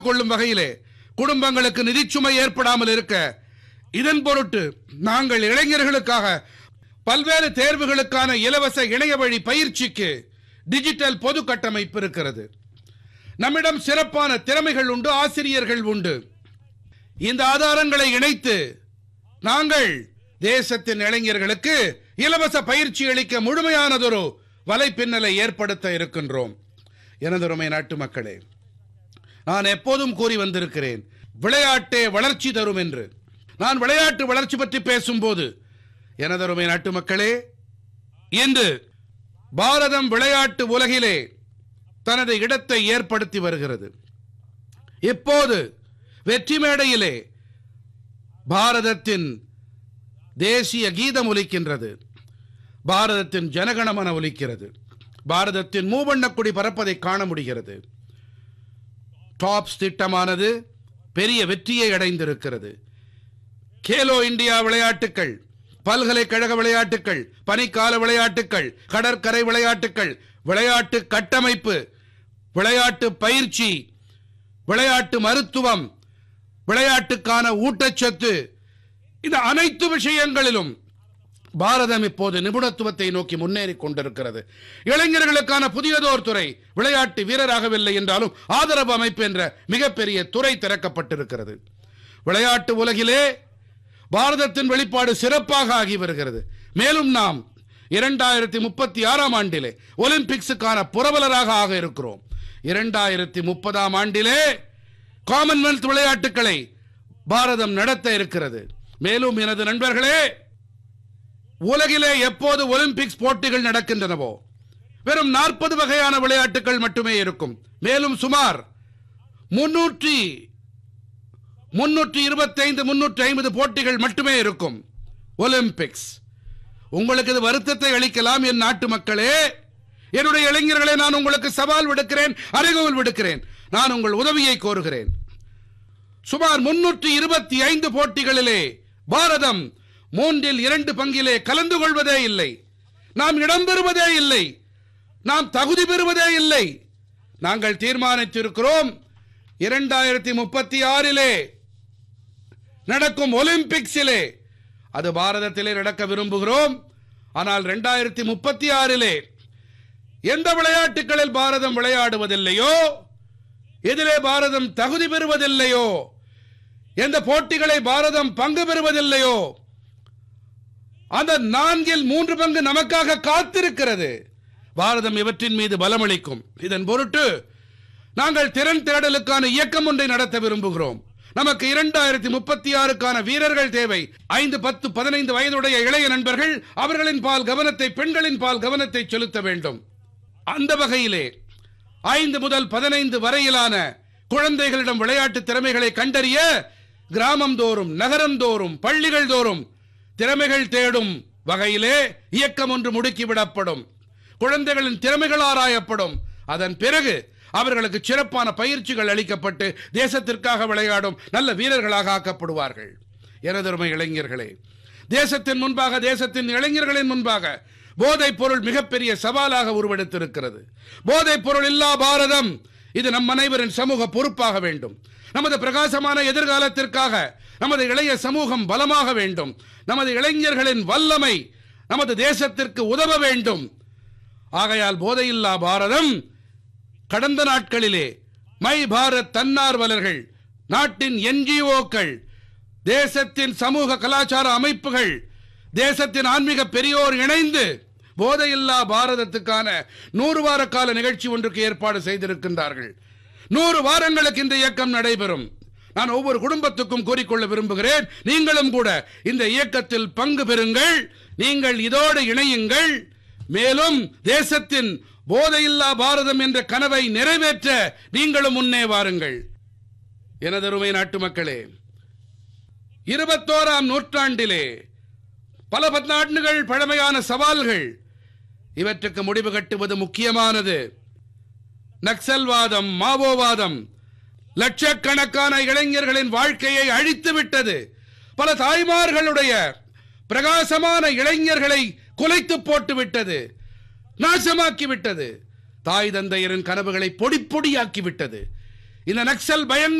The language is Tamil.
கொள்ளும் வகையிலே குடும்பங்களுக்கு நிதிச்சுமை ஏற்படாமல் இருக்க இதன் பொருட்டு நாங்கள் இளைஞர்களுக்காக பல்வேறு தேர்வுகளுக்கான இலவச இணைய வழி பயிற்சிக்கு டிஜிட்டல் பொது கட்டமைப்பு இருக்கிறது நம்மிடம் சிறப்பான திறமைகள் உண்டு ஆசிரியர்கள் உண்டு இந்த ஆதாரங்களை இணைத்து நாங்கள் தேசத்தின் இளைஞர்களுக்கு இலவச பயிற்சி அளிக்க முழுமையானதொரு வலைப்பின்னலை ஏற்படுத்த இருக்கின்றோம் எனதருமை நாட்டு மக்களே நான் எப்போதும் கூறி வந்திருக்கிறேன் விளையாட்டே வளர்ச்சி தரும் என்று நான் விளையாட்டு வளர்ச்சி பற்றி பேசும்போது எனதருமை நாட்டு மக்களே இன்று பாரதம் விளையாட்டு உலகிலே தனது இடத்தை ஏற்படுத்தி வருகிறது இப்போது வெற்றி மேடையிலே பாரதத்தின் தேசிய கீதம் ஒலிக்கின்றது பாரதத்தின் ஜனகணமன ஒலிக்கிறது பாரதத்தின் மூவண்ணக்குடி பறப்பதை காண முடிகிறது டாப்ஸ் திட்டமானது பெரிய வெற்றியை அடைந்திருக்கிறது கேலோ இந்தியா விளையாட்டுக்கள் பல்கலைக்கழக விளையாட்டுக்கள் பனிக்கால விளையாட்டுக்கள் கடற்கரை விளையாட்டுக்கள் விளையாட்டு கட்டமைப்பு விளையாட்டு பயிற்சி விளையாட்டு மருத்துவம் விளையாட்டுக்கான ஊட்டச்சத்து இந்த அனைத்து விஷயங்களிலும் பாரதம் இப்போது நிபுணத்துவத்தை நோக்கி முன்னேறி கொண்டிருக்கிறது இளைஞர்களுக்கான புதியதோர் துறை விளையாட்டு வீரராகவில்லை என்றாலும் ஆதரவு அமைப்பு என்ற மிகப்பெரிய துறை திறக்கப்பட்டிருக்கிறது விளையாட்டு உலகிலே பாரதத்தின் வெளிப்பாடு சிறப்பாக ஆகி வருகிறது மேலும் நாம் இரண்டாயிரத்தி முப்பத்தி ஆறாம் ஆண்டிலே ஒலிம்பிக்ஸுக்கான புரவலராக ஆக இருக்கிறோம் இரண்டாயிரத்தி முப்பதாம் ஆண்டிலே காமன்வெல்த் விளையாட்டுக்களை பாரதம் நடத்த இருக்கிறது மேலும் எனது நண்பர்களே உலகிலே எப்போது ஒலிம்பிக்ஸ் போட்டிகள் நடக்கின்றனவோ வெறும் நாற்பது வகையான விளையாட்டுகள் மட்டுமே இருக்கும் மேலும் சுமார் முன்னூற்றி முன்னூற்றி இருபத்தைந்து முன்னூற்றி ஐம்பது போட்டிகள் மட்டுமே இருக்கும் ஒலிம்பிக்ஸ் உங்களுக்கு இது வருத்தத்தை அளிக்கலாம் என் நாட்டு மக்களே என்னுடைய இளைஞர்களே நான் உங்களுக்கு சவால் விடுக்கிறேன் அறைகோல் விடுக்கிறேன் நான் உங்கள் உதவியை கோருகிறேன் சுமார் முன்னூற்றி இருபத்தி ஐந்து போட்டிகளிலே பாரதம் மூன்றில் இரண்டு பங்கிலே கலந்து கொள்வதே இல்லை நாம் இடம்பெறுவதே இல்லை நாம் தகுதி பெறுவதே இல்லை நாங்கள் தீர்மானித்திருக்கிறோம் இரண்டாயிரத்தி முப்பத்தி ஆறிலே நடக்கும் ஒலிம்பிக்ஸிலே அது பாரதத்திலே நடக்க விரும்புகிறோம் ஆனால் இரண்டாயிரத்தி முப்பத்தி ஆறிலே எந்த விளையாட்டுகளில் பாரதம் விளையாடுவதில்லையோ எதிலே பாரதம் தகுதி பெறுவதில்லையோ எந்த போட்டிகளை பாரதம் பங்கு பெறுவதில்லையோ அந்த நான்கில் மூன்று பங்கு நமக்காக காத்திருக்கிறது பாரதம் இவற்றின் மீது பலமளிக்கும் இதன் பொருட்டு நாங்கள் திறன் தேடலுக்கான இயக்கம் ஒன்றை நடத்த விரும்புகிறோம் நமக்கு இரண்டாயிரத்தி முப்பத்தி ஆறுக்கான வீரர்கள் தேவை ஐந்து பத்து பதினைந்து வயதுடைய இளைய நண்பர்கள் அவர்களின் பால் கவனத்தை பெண்களின் பால் கவனத்தை செலுத்த வேண்டும் அந்த வகையிலே ஐந்து முதல் பதினைந்து வரையிலான குழந்தைகளிடம் விளையாட்டு திறமைகளை கண்டறிய கிராமம் தோறும் நகரம் தோறும் பள்ளிகள் தோறும் திறமைகள் தேடும் வகையிலே இயக்கம் ஒன்று முடுக்கிவிடப்படும் குழந்தைகளின் திறமைகள் ஆராயப்படும் அதன் பிறகு அவர்களுக்கு சிறப்பான பயிற்சிகள் அளிக்கப்பட்டு தேசத்திற்காக விளையாடும் நல்ல வீரர்களாக ஆக்கப்படுவார்கள் எனதருமை இளைஞர்களே தேசத்தின் முன்பாக தேசத்தின் இளைஞர்களின் முன்பாக போதைப் பொருள் மிகப்பெரிய சவாலாக உருவெடுத்திருக்கிறது போதைப் பொருள் இல்லா பாரதம் இது நம் அனைவரின் சமூக பொறுப்பாக வேண்டும் நமது பிரகாசமான எதிர்காலத்திற்காக நமது இளைய சமூகம் பலமாக வேண்டும் நமது இளைஞர்களின் வல்லமை நமது தேசத்திற்கு உதவ வேண்டும் ஆகையால் போதையில்லா பாரதம் கடந்த நாட்களிலே மை பாரத் தன்னார்வலர்கள் நாட்டின் என்ஜிஓக்கள் தேசத்தின் சமூக கலாச்சார அமைப்புகள் தேசத்தின் ஆன்மீக பெரியோர் இணைந்து போதையில்லா பாரதத்துக்கான நூறு வார கால நிகழ்ச்சி ஒன்றுக்கு ஏற்பாடு செய்திருக்கின்றார்கள் நூறு வாரங்களுக்கு இந்த இயக்கம் நடைபெறும் நான் ஒவ்வொரு குடும்பத்துக்கும் கூறிக்கொள்ள விரும்புகிறேன் நீங்களும் கூட இந்த இயக்கத்தில் பங்கு பெறுங்கள் நீங்கள் இதோடு இணையுங்கள் மேலும் தேசத்தின் போதையில்லா பாரதம் என்ற கனவை நிறைவேற்ற நீங்களும் முன்னே வாருங்கள் எனதருமை நாட்டு மக்களே இருபத்தோராம் நூற்றாண்டிலே பல பத்தாண்டுகள் பழமையான சவால்கள் இவற்றுக்கு முடிவு கட்டுவது முக்கியமானது நக்சல்வாதம் மாவோவாதம் லட்சக்கணக்கான இளைஞர்களின் வாழ்க்கையை அழித்து விட்டது பல தாய்மார்களுடைய பிரகாசமான இளைஞர்களை குலைத்து போட்டு விட்டது நாசமாக்கி விட்டது தாய் தந்தையரின் கனவுகளை பொடி பொடியாக்கி விட்டது இந்த நக்சல் பயங்கர